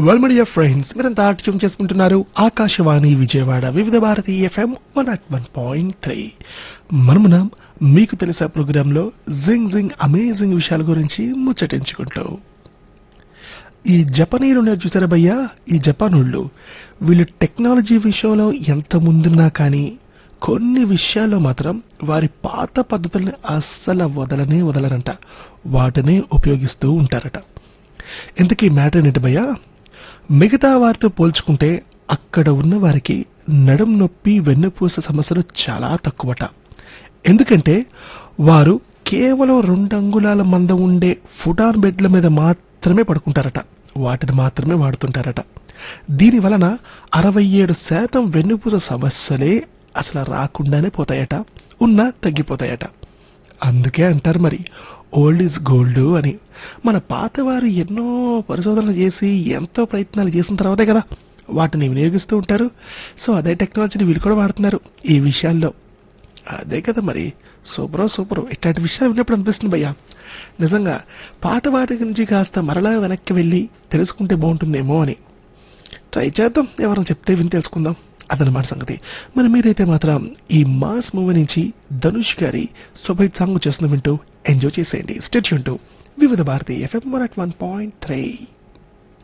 well media friends మీరంతా ఆటం చేసుకుంటున్నారు Akashvani Vijayawada Vividh Bharati FM one at one point three మనమున మీకు తెలిసే ప్రోగ్రాంలో జింగ్ జింగ్ అమేజింగ్ విషయాల గురించి ముచ్చటించుకుంటూ ఈ జపనీయులు ఉన్నారు చూసారా భయ్యా ఈ జపానోళ్ళు వీళ్ళు టెక్నాలజీ విషయంలో ఎంత ముందున్నా కానీ కొన్ని విషయాల్లో మాత్రం వారి పాత పద్ధతుల్ని అస్సలు వదలనే వదలరంట వాటినే ఉపయోగిస్తూ ఉంటారట ఇంతకీ మ్యాటర్ ఏంటి భయ్యా మిగతా వారితో పోల్చుకుంటే అక్కడ ఉన్న వారికి నడుం నొప్పి వెన్నుపూస సమస్యలు చాలా తక్కువట ఎందుకంటే వారు కేవలం రెండు అంగుళాల మందం ఉండే ఫుటాన్ బెడ్ల మీద మాత్రమే పడుకుంటారట వాటిని మాత్రమే వాడుతుంటారట దీని వలన అరవై ఏడు శాతం వెన్నుపూస సమస్యలే అసలు రాకుండానే పోతాయట ఉన్నా తగ్గిపోతాయట అందుకే అంటారు మరి ఓల్డ్ ఈజ్ గోల్డ్ అని మన పాతవారు ఎన్నో పరిశోధనలు చేసి ఎంతో ప్రయత్నాలు చేసిన తర్వాతే కదా వాటిని వినియోగిస్తూ ఉంటారు సో అదే టెక్నాలజీని వీళ్ళు కూడా వాడుతున్నారు ఈ విషయాల్లో అదే కదా మరి సూపరో సూపరు ఇట్లాంటి విషయాలు విన్నప్పుడు అనిపిస్తుంది భయ్యా నిజంగా పాత వాటి గురించి కాస్త మరలా వెనక్కి వెళ్ళి తెలుసుకుంటే బాగుంటుందేమో అని ట్రై చేద్దాం ఎవరైనా చెప్తే విని తెలుసుకుందాం అదనమాట సంగతి మరి మీరైతే మాత్రం ఈ మాస్ మూవీ నుంచి ధనుష్ గారి సొబైట్ సాంగ్ చేస్తున్న వింటూ ఎంజాయ్ చేసేయండి state Vividh Bharati FM one at one point three